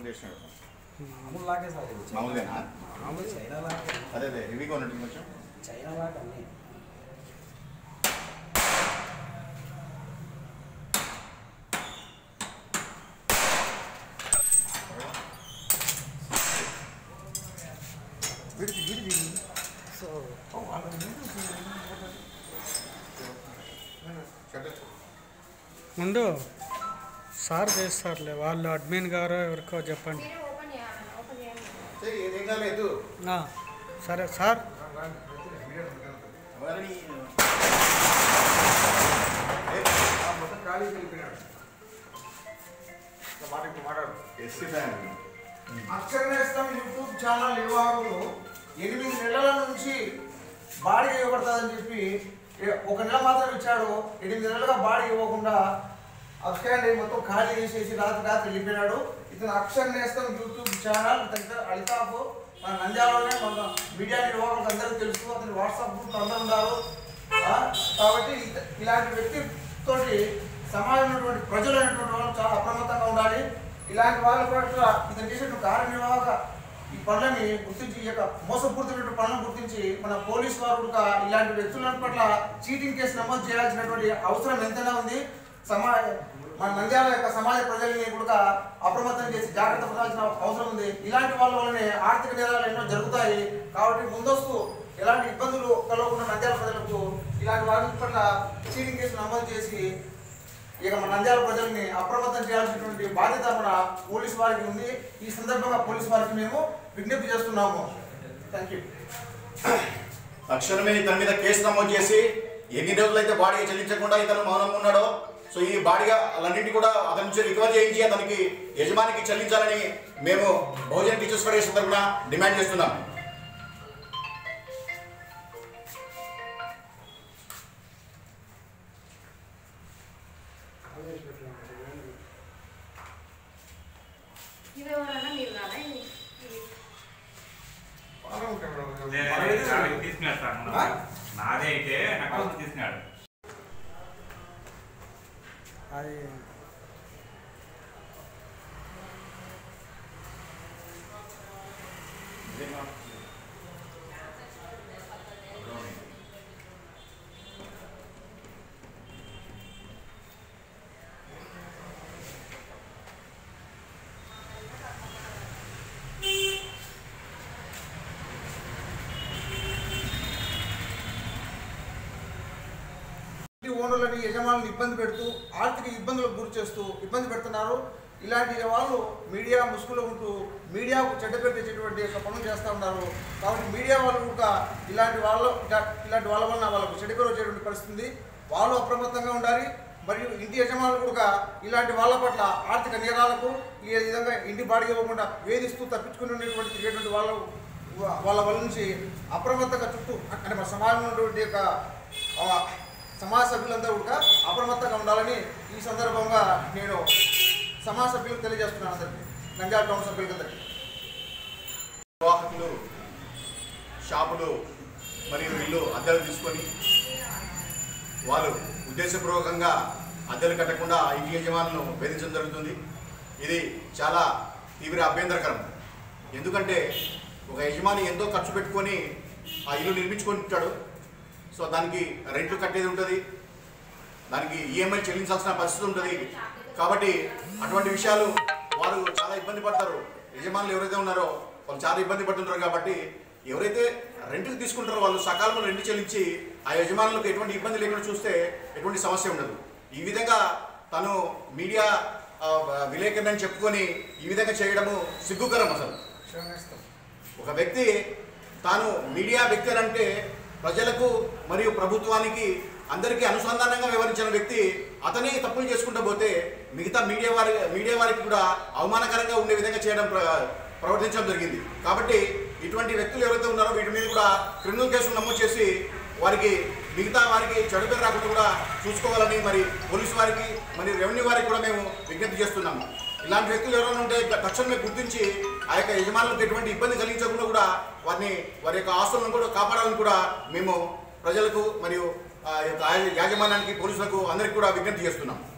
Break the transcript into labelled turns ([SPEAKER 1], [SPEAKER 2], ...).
[SPEAKER 1] చేసినాడు
[SPEAKER 2] మామూలు లాగే సార్ ఇది.
[SPEAKER 1] మామూలుగానా?
[SPEAKER 2] మామూలు చైనా లాగే
[SPEAKER 1] అదే అదే హెవీగా ఉన్నట్టు కొంచెం
[SPEAKER 2] చైనా లాగా అన్నీ
[SPEAKER 1] విడిది విడిది
[SPEAKER 2] సో
[SPEAKER 3] ముందు సార్ చేస్తారులే వాళ్ళు అడ్మిన్ గారో ఎవరికో చెప్పండి
[SPEAKER 4] మీరే ఓపెన్ చేయాలన్న ఓపెన్ చేయండి
[SPEAKER 1] సరే ఏదేం కాలేదు
[SPEAKER 3] ఆ, సరే సార్
[SPEAKER 1] వారిని
[SPEAKER 5] మొత్తం ఖాళీ వెళ్ళిపోయినాడు మాట ఇప్పుడు మాట్లాడు
[SPEAKER 1] SC bank
[SPEAKER 5] Aksharanestham YouTube channel నిర్వాహకులు ఎనిమిది నెలల నుంచి బాడీ ఇవ్వబడుతుందని చెప్పి ఏ- ఒక నెల మాత్రం ఇచ్చాడు ఎనిమిది నెలలుగా బాడీ ఇవ్వకుండా అక్షరాన్ని మొత్తం ఖాళీ చేసేసి రాత్రి రాత్రి వెళ్ళిపోయినాడు ఇతను అక్షర నేస్తం యూట్యూబ్ ఛానల్ ఇతని అలితాఫ్ మన నంద్యాలలోనే మన మీడియా నిర్వాహకులకు అందరికీ తెలుసు అతని వాట్సాప్ గ్రూప్ అందరూ ఉన్నారు ఆ, కాబట్టి ఇత- ఇలాంటి వ్యక్తితోటి సమాజంలో ఉన్నటువంటి ప్రజలు అనేటువంటి వాళ్ళు చాలా అప్రమత్తంగా ఉండాలి ఇలాంటి వాళ్ళ పట్ల ఇతను చేసినటువంటి కార్యనిర్వాహక ఈ పనులని గుర్తించి ఈ యొక్క మోసపూరితమైన పనులను గుర్తించి మన పోలీస్ వారు కూడా ఇలాంటి వ్యక్తుల పట్ల చీటింగ్ కేసు నమోదు చేయాల్సినటువంటి అవసరం ఎంతైనా ఉంది సమా మన నంద్యాల యొక్క సమాజ ప్రజల్ని కూడా అప్రమత్తం చేసి జాగ్రత్త పడాల్సిన అవసరం ఉంది ఇలాంటి వాళ్ళ వల్లనే ఆర్థిక నేరాలు ఎన్నో జరుగుతాయి కాబట్టి ముందస్తు ఎలాంటి ఇబ్బందులు కలగకుండా నంద్యాల ప్రజలకు ఇలాంటి వారి పట్ల చీటింగ్ కేసు నమోదు చేసి ఇక మన నంద్యాల ప్రజల్ని అప్రమత్తం చేయాల్సినటువంటి బాధ్యత మన పోలీస్ వారికి ఉంది ఈ సందర్భంగా పోలీస్ వారికి మేము విజ్ఞప్తి చేస్తున్నాము థ్యాంక్ యూ
[SPEAKER 1] తక్షణమే ఇతని మీద కేసు నమోదు చేసి ఎన్ని రోజులైతే బాడీ చెల్లించకుండా ఇతను మౌనంగా ఉన్నాడో సో ఈ బాడీగా అలాంటివి కూడా అతని నుంచి రికవర్ చేయించి అతనికి యజమానికి చెల్లించాలని మేము బహుజన్ టీచర్స్ ఫెడరేషన్ తరఫున డిమాండ్ చేస్తున్నాం
[SPEAKER 4] ఇది ఎవరన్నా మీరు కాదా ఇది ఇది
[SPEAKER 6] తీసుకున్నాడు సార్ మొన్న.
[SPEAKER 5] ఆ?
[SPEAKER 6] నాదే అయితే నాకు వచ్చి తీసుకున్నాడు
[SPEAKER 3] అది
[SPEAKER 5] ఇంటి ఓనర్లని యజమానులను ఇబ్బంది పెడుతూ ఆర్థిక ఇబ్బందులకు గురి చేస్తూ ఇబ్బంది పెడుతున్నారు ఇలాంటి వాళ్ళు మీడియా ముసుగులో ఉంటూ మీడియాకు చెడ్డ పేరు తెచ్చేటువంటి యొక్క పనులు చేస్తూ ఉన్నారు కాబట్టి మీడియా వాళ్ళు కూడా ఇలాంటి వాళ్ళు ఇలా- ఇలాంటి వాళ్ళ వలన వాళ్ళకు చెడ్డ పేరు వచ్చేటువంటి పరిస్థితి ఉంది వాళ్ళు అప్రమత్తంగా ఉండాలి మరియు ఇంటి యజమానులు కూడా ఇలాంటి వాళ్ళ పట్ల ఆర్థిక నేరాలకు ఈ విధంగా ఇంటి బాడిగ ఇవ్వకుండా వేధిస్తూ తప్పించుకుని ఉండేటువంటి తిరిగేటువంటి వాళ్ళ వాళ్ళ వల్ల నుంచి అప్రమత్తంగా చుట్టూ అంటే మన సమాజంలో ఉన్నటువంటి యొక్క ఆ, సమాజ సభ్యులందరూ కూడా అప్రమత్తంగా ఉండాలని ఈ సందర్భంగా నేను సమాజ సభ్యులకు తెలియజేస్తున్నాను అందరికీ నంద్యాల టౌన్ సభ్యులందరికీ
[SPEAKER 1] నిర్వాహకులు షాపులు మరియు ఇల్లు అద్దెలు తీసుకొని వాళ్ళు ఉద్దేశపూర్వకంగా అద్దెలు కట్టకుండా ఆ ఇంటి యజమానులను వేధించడం జరుగుతుంది ఇది చాలా తీవ్ర అభ్యంతరకరం ఎందుకంటే ఒక యజమాని ఎంతో ఖర్చు పెట్టుకొని ఆ ఇల్లు నిర్మించుకొని ఉంటాడు సో దానికి రెంట్లు కట్టేది ఉంటుంది దానికి ఈఎంఐ చెల్లించాల్సిన పరిస్థితి ఉంటుంది కాబట్టి అటువంటి విషయాలు వారు చాలా ఇబ్బంది పడతారు యజమానులు ఎవరైతే ఉన్నారో వాళ్ళు చాలా ఇబ్బంది పడుతుంటారు కాబట్టి ఎవరైతే రెంట్కి తీసుకుంటారో వాళ్ళు సకాలంలో రెంట్ చెల్లించి ఆ యజమానులకు ఎటువంటి ఇబ్బంది లేకుండా చూస్తే ఎటువంటి సమస్య ఉండదు ఈ విధంగా తను మీడియా ఆ, విలేకరణ అని చెప్పుకొని ఈ విధంగా చేయడము సిగ్గుకరం అసలు
[SPEAKER 5] క్షమిస్తాం
[SPEAKER 1] ఒక వ్యక్తి తాను మీడియా వ్యక్తి అని అంటే ప్రజలకు మరియు ప్రభుత్వానికి అందరికీ అనుసంధానంగా వివరించిన వ్యక్తి అతనే తప్పులు చేసుకుంటూ పోతే మిగతా మీడియా వారి మీడియా వారికి కూడా అవమానకరంగా ఉండే విధంగా చేయడం ప్ర- ప్రవర్తించడం జరిగింది కాబట్టి ఇటువంటి వ్యక్తులు ఎవరైతే ఉన్నారో వీటి మీద కూడా క్రిమినల్ కేసులు నమోదు చేసి వారికి మిగతా వారికి చెడు పేరు రాకుండా కూడా చూసుకోవాలని మరి పోలీసు వారికి మరి రెవెన్యూ వారికి కూడా మేము విజ్ఞప్తి చేస్తున్నాము ఇలాంటి వ్యక్తులు ఎవరైనా ఉంటే తక్షణమే గుర్తించి ఆ యొక్క యజమానులకు ఎటువంటి ఇబ్బంది కలిగించకుండా కూడా వారిని వారి యొక్క ఆస్తులను కూడా కాపాడాలని కూడా మేము ప్రజలకు మరియు ఆ యొక్క యాజమాన్యానికి పోలీసులకు అందరికీ కూడా విజ్ఞప్తి చేస్తున్నాం